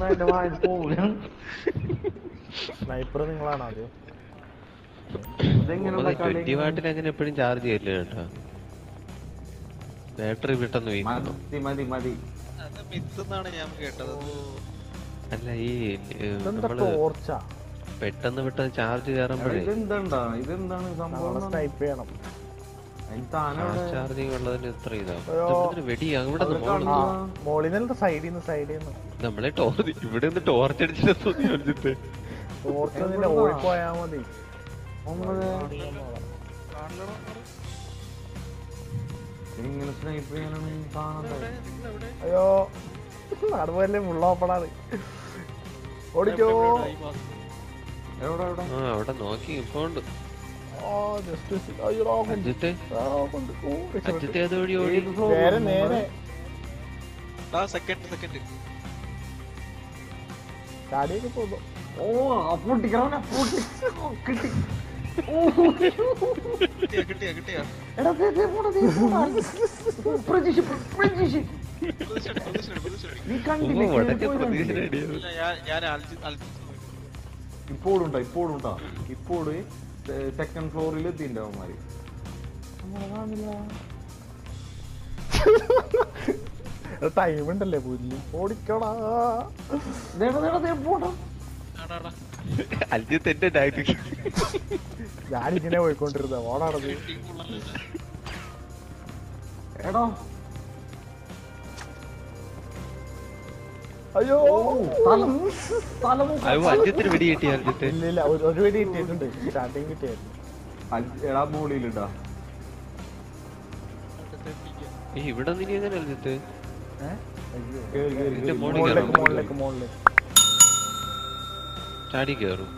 എന്റെ വായിൽ പോവില്ല സ്നൈപ്പർ നിങ്ങളാണ് ആദ്യം ഇതെങ്ങനെയുള്ള കളി ട്വന്റി വാട്ടിന് അങ്ങനെ എപ്പോഴും ചാർജ് ചെയ്യില്ല കേട്ടോ ബാറ്ററി പെട്ടെന്ന് വീഴുന്നു മതി മതി മതി അത് മിത്തെന്നാണ് ഞാൻ കേട്ടത് അല്ല ഈ ഏ, ഇതെന്താ നമ്മള് ടോർച്ചാ പെട്ടെന്ന് പെട്ടെന്ന് ചാർജ് എടാ, കയറുമ്പോഴേ ഇതെന്താണ്ടാ ഇതെന്താണ് സംഭവം നമ്മളെ എന്താണ്? സ്നൈപ്പ് ചെയ്യണം അതിന് താനവിടെ ചാർജിങ് ഉള്ളതിന് എത്ര ഇതാ അയ്യോ. ഇതെന്തിന് വെടി അവിടെ അത് ആ കാണുന്നു. മോളിൽ നിന്ന് സൈഡിൽ നിന്ന് സൈഡിൽ നിന്ന് നമ്മളെ ടോർച്ച് ഇവിടെ നിന്ന് ടോർച്ച് അടിച്ചിട്ട് യോജിച്ചിട്ട് ടോർച്ച് നിന്നെ എവിടുന്നാ? ഓടിപ്പോയാ മതി ഒമ്പത് കാണലോ ഇങ്ങനെ സ്നൈപ്പ് ചെയ്യാനാണ് ഈ കാണുന്നത് അയ്യോ അതുപോലെ മുള്ള ഓപ്പണാണ് ഓടിക്കോ എവിടെ എവിടെ ആ അവിടെ നോക്കി ഇപ്പോണ്ട് ആ ജസ്റ്റ് അയ്യോ കൊണ്ട് അജിത്തെ ആ, കൊണ്ട്. ഓ, രക്ഷപ്പെട്ടു. അജിത്തെ അത് വഴി ഓടി ഏത് floor നേരെ ആണ് നേരെ ആ സെക്കൻഡ് സെക്കൻഡ് ചാടിയൊക്കെ പോന്നു ഓ ആ പൊട്ടിക്കണം പൊട്ടി ഓ, കിട്ടി ഓ കിട്ടിയാ കിട്ടിയാ കിട്ടിയാ എടാ ദേ, ദേ പോടാ, ദേ പോടാ. പ്രതീക്ഷ പ്രതീക്ഷ പ്രതീക്ഷ പ്രതീക്ഷ പ്രതീക്ഷ നീ കണ്ടില്ലേ ഉമ്മ വടക്ക് കേറിപ്പോയി പ്രതീക്ഷ കണ്ടില്ലേ? അടിയത് ഇല്ല ഞാൻ ഞാൻ അൽജി അൽജി ഇപ്പോഴുണ്ടാ ഇപ്പോഴുണ്ടാ ഇപ്പോഴ് സെക്കൻഡ് ഫ്ലോറിൽ എത്തിൻ്റെ അവന്മാര് ടൈം ഉണ്ടല്ലേ പുല്ല് ഓടിക്കോടാ ദേടാ, ദേടാ, ദേ പോടാ. ആടാടാ അജിത്ത് എന്റെ ടാക്ടിക്സ് ഞാനിങ്ങനെ പോയിക്കൊണ്ടിരുന്ന ഓടാണത് ടീം ഫുള്ളല്ലേ എടാ അയ്യോ തല തല മൂക്ക്. അയ്യോ അജിത്തിന് വെടി കിട്ടി അജിത്ത് ഇല്ല ഇല്ല ഒരു- ഒരു വെടി കിട്ടിയിട്ടുണ്ട് സ്റ്റാർട്ടിങ് കിട്ടിയായിരുന്നു അജ്- എടാ മോളിലിടാ ഏയ് ഇവിടെ നിന്ന് എങ്ങനെ അജിത്ത് ഏഹ് അയ്യോ കേറി കേറി ഇതിന്റെ കേറി. മോളിൽ മുകളിലേക്ക് കയറാം. മുകളിലേക്ക് മുകളിലേക്ക് ചാടി കയറും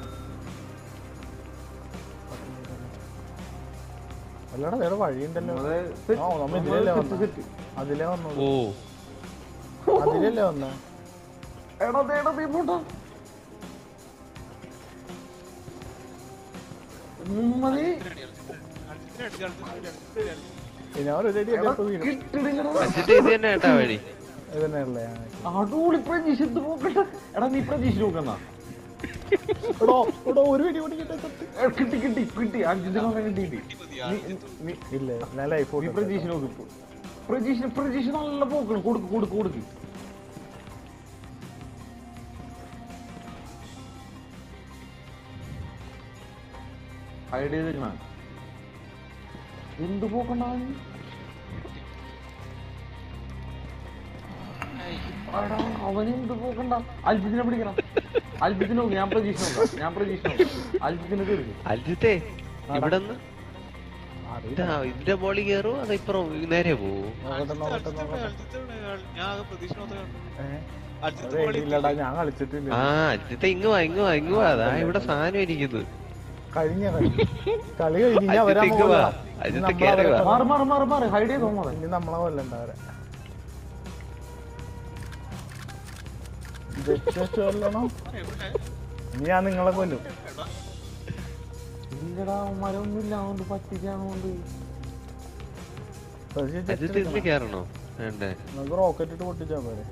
അല്ലടാ വേറെ വഴിയുണ്ടല്ലോ അതെ, set. ആ നമ്മ നമ്മള് ഇതിലല്ലേ set, വന്നത് set. അതിലേ വന്നത് ഓ അതിലല്ലേ വന്നേ എടാ ദേടാ ദേ പോടാ ഉമ്മതി. അൽജിനെ അടിച്ചു അൽജിനെ അടിച്ചു ഞാൻ ഒരു ചെടി എടാ, അടിയപ്പോ വീണു കിട്ടിടില്ലടാ. അജിത്ത് ഇത് തന്നെ കേട്ടാ വഴി ഇത് തന്നെയല്ലേ അടിപൊളി പ്രതീക്ഷ ഇത് നോക്കട്ടെ എടാ നീ പ്രതീക്ഷ നോക്കണ്ട എടോ എടോ ഒരു വെടി കൂടി കിട്ടാൻ തൊട്ട് എ, കിട്ടി കിട്ടി കിട്ടി അഞ്ചു ദിവസം കിട്ടിയിട്ട് നീ ഇല്ല ഞാൻ ലൈഫ് നീ പ്രതീക്ഷ നോക്ക് ഇപ്പൊ. പ്രതീക്ഷ പ്രതീക്ഷ നല്ല പോക്കണം കൊടുക്ക് കൊടുക്ക് കൊടുക്ക് ഹൈഡ് ചെയ്തിരിക്കണ എന്ത് പോക്കണ്ട അവൻ എന്ത് പോക്കണ്ട അൽജിത്തിനെ പിടിക്കണം അൽജിത്തിനെ നോക്ക് ഞാൻ പ്രതീക്ഷ നോക്കാം ഞാൻ പ്രതീക്ഷ നോക്കാം അൽജിത്തിനെ തീർക്കും അജിത്തെ ഇവിടെ നിന്ന് ഇതാ ഇതിന്റെ മോളിൽ കയറും അത് ഇപ്പുറം നേരെ പോവും നോക്കട്ടെ നോക്കട്ടെ നോക്കട്ടെ ഞാൻ ആകെ പ്രതീക്ഷ മാത്രമേ കണ്ടു. ഏഹ് അൽജിത്ത് അതെ കളി ഇല്ലടാ ഞാൻ കളിച്ചിട്ടില്ല ആ അജിത്തെ ഇങ്ങ് വാ ഇങ്ങ് വാ ഇങ്ങ് വാ അതാ ഇവിടെ സാധനം ഇരിക്കുന്നത് കഴിഞ്ഞ കളി കളി കഴിഞ്ഞ് ഇനി അവരാ അജിത്ത് ഇങ്ങ് വാ അജിത്ത് കേറി വാ മാറി മാറി മാറി മാറി ഹൈഡ് ചെയ്തോ മാറി ഇനി നമ്മളെ കൊല്ലണ്ട അവരെ ജസ്റ്റ് കൊല്ലണം എവിടെ? ഇനി ഞാൻ നിങ്ങളെ കൊല്ലും എടാ, ഇല്ലടാ മരമൊന്നുമില്ല അതുകൊണ്ട് പറ്റിക്കാണോണ്ട് പക്ഷേ just അജിത്ത് ഇതിന് എടുക്കണം. കേറണോ വേണ്ടേ നമുക്ക് റോക്കറ്റ് ഇട്ട് പൊട്ടിച്ചാ പോരെ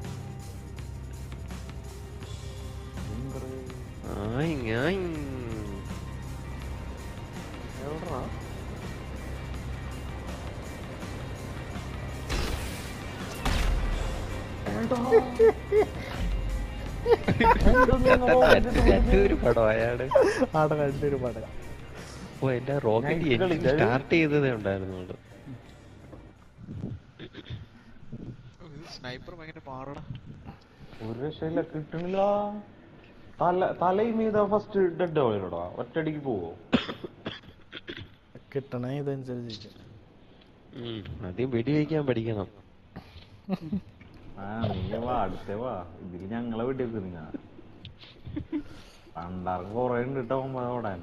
ആയി ഞാൻ എവിടെടാ ഒരു പടം അയാള് ആടെ രണ്ടൊരു പട ഓ എന്റെ റോക്കറ്റ് ഞാൻ ഇത് എഞ്ചിൻ കളിക്കാം. സ്റ്റാർട്ട് ചെയ്തതേ ഉണ്ടായിരുന്നുള്ളൂ ഇത് സ്നൈപ്പർ ഭയങ്കര പാറടാ ഒരു രക്ഷയില്ല കിട്ടണില്ല തല തലയും മീത ഫസ്റ്റ് ഡെഡ് ആവില്ലടാ ഒറ്റയടിക്ക് പോവോ കിട്ടണേ ഇതനുസരിച്ച് ഉം, ആദ്യം വെടിവെക്കാൻ പഠിക്കണം ആ നീ വാ അടുത്തേ വാ ഇതില് ഞങ്ങളെ വെടിവെക്ക് നിങ്ങ പണ്ടാർക്ക് കൊറേ ഉണ്ട് കേട്ടോ ഓടാൻ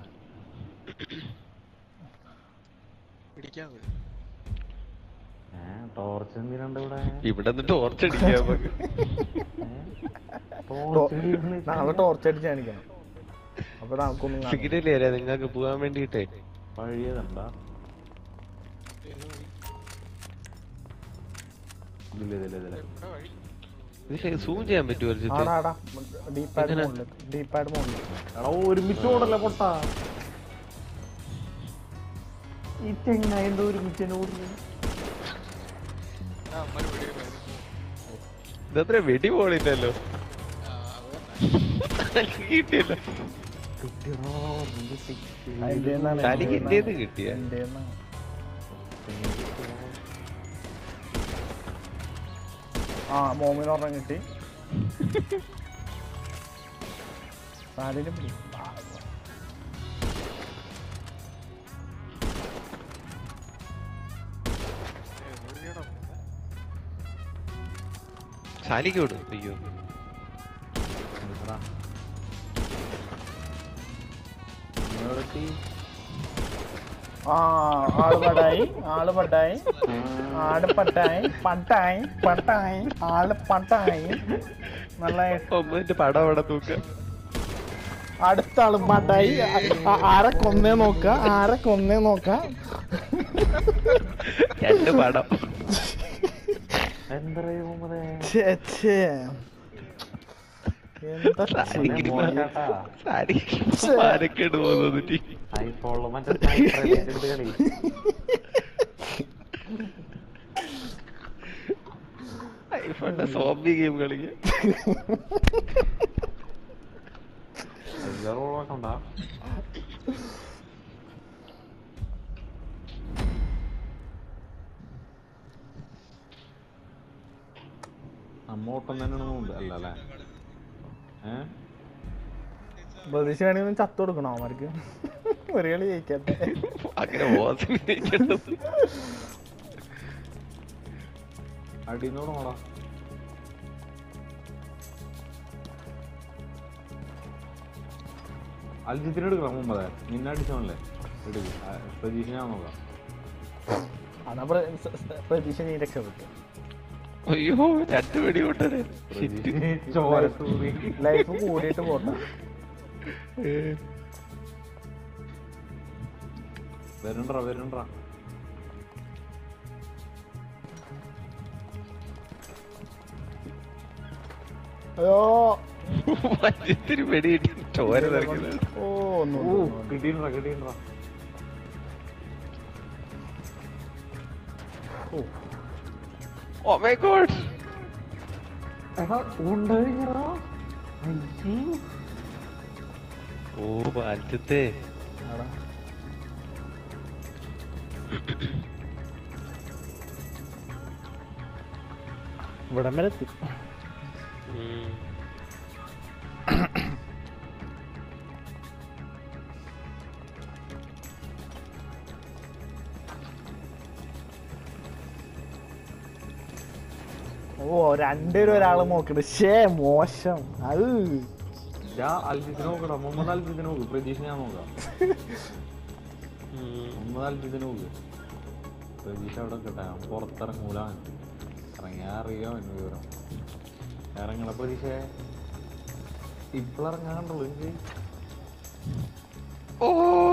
പിടിക്കാൻ പോയി. ഏഹ് ടോർച്ച് എന്തിനുണ്ട് ഇവിടെ ഇവിടെ നിന്ന് ടോർച്ച് അടിക്കാൻ നമുക്ക് ടോർച്ച് നാളെ ടോർച്ച് അടിച്ച് കാണിക്കണം അപ്പൊ നമുക്കൊന്നും കാണാം. സിഗ്നൽ തരാ നിങ്ങൾക്ക് പോകാൻ വേണ്ടിട്ടേ വഴിയതണ്ട ഏത് വഴി? ഇതില്ല ഇതില്ല ഇതില്ല എവിടെ വഴി? ഇതിൽ സൂം ചെയ്യാൻ പറ്റുമോ ഒരു ചുറ്റും? ആടാ ആടാ ഡീ പാഡ് എങ്ങനെ? മുകളിൽ ഡീ പാഡ് മുകളിൽ എടാ ഒരുമിച്ച് ഓടല്ലേ പൊട്ടാ ഈ ചെങ്ങായി എന്തോ ഒരുമിച്ച് തന്നെ ഓടുന്നു ആ അമ്മ വീഡിയോ പോയത് ഇതത്ര വെടി പോണില്ലല്ലോ ആ അത് തന്നെ കിട്ടിയല്ലോ കിട്ടിയടാ, എന്ത് sick. എന്റേന്നാണ്, തനിക്ക് എന്റേന്നാണ്. എന്റേന്ന് കിട്ടിയ എന്റേന്നാണ്. ആ മോമിന് ഒരെണ്ണം കിട്ടി സാലിന് പിടി ആ, എവിടെയാടാ പോകുന്നെ? ശാലിക്ക് വിടും അയ്യോ എടാ. നിങ്ങളെത്തി? ആ ആള് പട്ടായി ആള് പട്ടായി ആള് പട്ടായി പട്ടായി പട്ടായി ആള് പട്ടായി നല്ല ഒന്നിന്റെ പടം അവിടെ തൂക്ക അടുത്ത ആള് പട്ടായി ആ- ആ- ആരെ കൊന്നേ നോക്ക ആരെ കൊന്നേ നോക്ക രണ്ട് പടം എന്തരാ ഈ മുഹമ്മദേ? ഛേ, ഛേ. എന്താ സാരിക്ക് ചെയ്യ- മോശാട്ടാ. സാരിക്ക് ഛെ. ആരൊക്കെയാണ് പോകുന്നത് ഐഫോണില് മറ്റേ sniper ഒക്കെ എടുത്ത് കളി. ഐഫോണിന്റെ സോംബി ഗെയിം കളിക്കാൻ അയ്യാറ് ഉളവാക്കണ്ട. നമ്മ ഓട്ടം തന്നെയാണ് മുമ്പ് അല്ല അല്ലേ ഏഹ് പ്രതീക്ഷ വേണമെങ്കിൽ ചത്തു കൊടുക്കണോ അവർക്ക് ഒരു കളി ജയിക്കട്ടെ അങ്ങനെ ബോധം അടിന്നോട് നോടാ അൽജിത്തിന് എടുക്കണം മുമ്പേ നിന്നെ അടിച്ചോണല്ലേ എടുക്ക് ആ, പ്രതീക്ഷ ഞാൻ നോക്കാം അതാ പ്ര- സ- സ- പ്രതീക്ഷ നീ രക്ഷപ്പെട്ടു അയ്യോ രണ്ട് വെടി കൊണ്ടേ പ്രതീക്ഷ ചോര തൂറി. ലൈഫ് കൂടിയിട്ട് പോട്ടെ വരണ്ടടാ വരണ്ടടാ അയ്യോ മറ്റൊരു വെടി കിട്ടി ചോര നിറയ്ക്കുന്നത് ഓ ഒന്നും ഓ കിട്ടിണ്ടാ കിട്ടിണ്ടാ ഓ മൈ ഗോഡ് എടാ ഉണ്ടായിടാ ഓ പാലത്തെ ഇവിടം വരെ എത്തി ഓ രണ്ടുപേരും ഒരാള് നോക്കണ്ട് ഷേ മോശം അത് ഞാൻ അൽജിത്തിന് നോക്കടാ മുഹമ്മദ് അൽജിത്തിന് നോക്ക് പ്രതീക്ഷ ഞാൻ നോക്കാം മുഹമ്മദ് അൽജിത്തിന് നോക്ക് പ്രതീക്ഷ അവിടെ കിട്ടാ ഞാൻ പുറത്തിറങ്ങൂല ഇറങ്ങിയാ അറിയാം എന്നെ വിവരം ഇറങ്ങണ പ്രതീക്ഷ ഇപ്പോഴിറങ്ങാണ്ടല്ലോ എനിക്ക് ഓ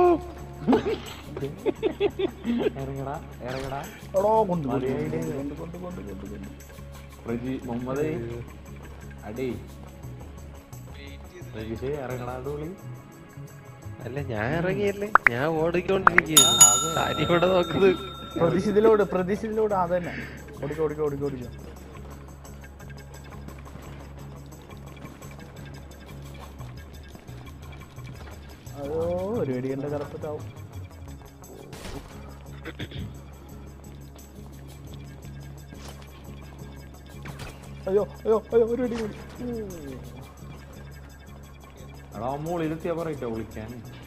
ഇറങ്ങടാ ഇറങ്ങടാ എടോ കൊണ്ട് കൊണ്ട് മതിയായില്ലേ? കൊണ്ട് കൊണ്ട് കൊണ്ട് കൊണ്ട് കൊണ്ട് പ്രജി മുഹമ്മദ് അടി വെയിറ്റ് ചെയ്ത് പ്രതീക്ഷ ഇറങ്ങടാ വിളി അല്ല ഞാൻ ഇറങ്ങിയല്ലേ ഞാൻ ഓടിക്കൊണ്ടിരിക്കുകയാണ് ആ, അതെ. സാരി ഇവിടെ നോക്കുന്നത് പ്രതീക്ഷിതിലോട് പ്രതീക്ഷിതിലോട് അത് തന്നെ ഓടിക്കോ ഓടിക്കോ ഓടിക്കോ ഓടിക്കോ അയ്യോ ഒരു വെടികണ്ട കറക്റ്റാവും അയ്യോ അയ്യോ അയ്യോ ഒരു വെടി കൂടി എടാ മോളിലെത്തിയാ പറയട്ടോ വിളിക്കാൻ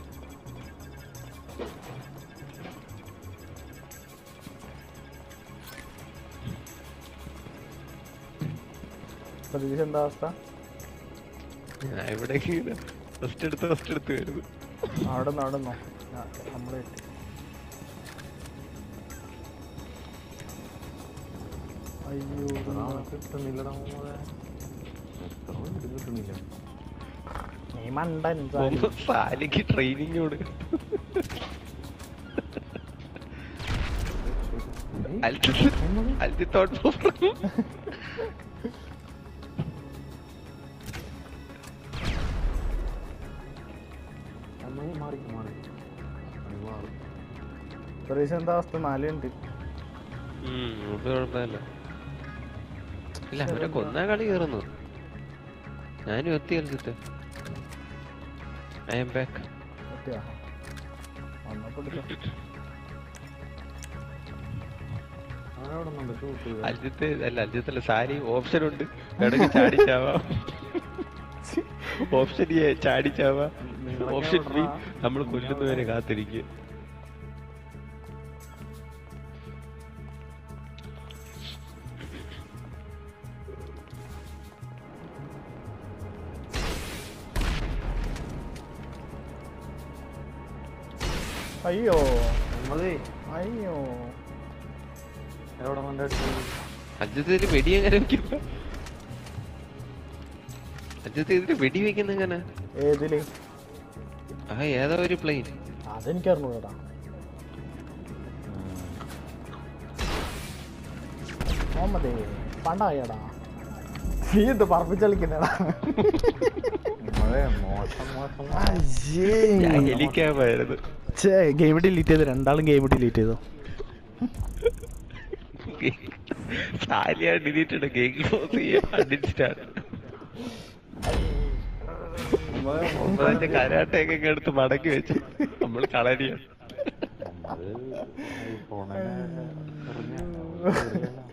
പ്രതീക്ഷ എന്താ അവസ്ഥ ഞാൻ ഇവിടെ ഫസ്റ്റ് എടുത്ത് ഫസ്റ്റ് എടുത്ത് വരുന്നു അവിടെ നിന്ന് അവിടെ നിന്നോ നമ്മളെ അയ്യോ എടാ, കിട്ടുന്നില്ലടാ മുഹമ്മദേ എത്ര മിനിറ്റ് കിട്ടുന്നില്ല നീ മണ്ടൻ സാരി. ഒന്ന് സാലിക്ക് ട്രെയിനിങ് കൊടുക്കും ഏയ്, അൽത്തി തോട്ട് അമ്മയെ മാറിക്കും മാറി പണി മാറും പ്രതീക്ഷ എന്താ അവസ്ഥ നാല് ഉണ്ട് ഉം, അത് കുഴപ്പമില്ല ഇല്ല അവരെ കൊന്നാ കളി കയറുന്നു ഞാനും എത്തി കളിച്ചിട്ട് ഐ എം ബാക്ക് പറ്റിയാ വന്നപ്പോ എടുത്തോ. അവനവിടെ നിന്നുണ്ട് ഷൂട്ട് ചെയ്ത് അജിത്ത് അല്ല അജിത്തല്ല സാരി ഓപ്ഷൻ ഉണ്ട് വേണമെങ്കിൽ ചാടിച്ചാവാം ഓപ്ഷൻ എ ചാടിച്ചാവാം ഓപ്ഷൻ ബി നമ്മൾ കൊല്ലുന്നവരെ കാത്തിരിക്കുക അയ്യോ നമ്മളേ അയ്യോ എവിടെ നിന്റെ അടുത്ത് അജിത്ത് ഇതിന് വെടി എങ്ങനെ വെക്കുന്ന അജിത്ത് ഇതിന് വെടി വെക്കുന്ന എങ്ങനെ ഏതില് ആ ഏതോ ഒരു പ്ലെയിൻ അതെനിക്കറിഞ്ഞു കേട്ടാ ഓമതേ പണ്ടായടാ നീ എന്ത് പറപ്പിച്ചളിക്കുന്നടാ നമ്മളെ മോശം മോശം ഞാൻ ഹെലിക്കാമായിരുന്നു ഗെയിം ഡിലീറ്റ് ചെയ്തു രണ്ടാളും ഗെയിം ഡിലീറ്റ് ചെയ്തു സാരിയാ ഡിലീറ്റ് ഗെയിം ക്ലോസ് ചെയ്യാൻ അൺഇൻസ്റ്റാൾ ഒമ്പതിന്റെ കരാട്ടയൊക്കെ എടുത്ത് മടക്കി വെച്ച് നമ്മൾ കളരിയാണ് നമ്മള് ഐഫോണിനെ എറിഞ്ഞ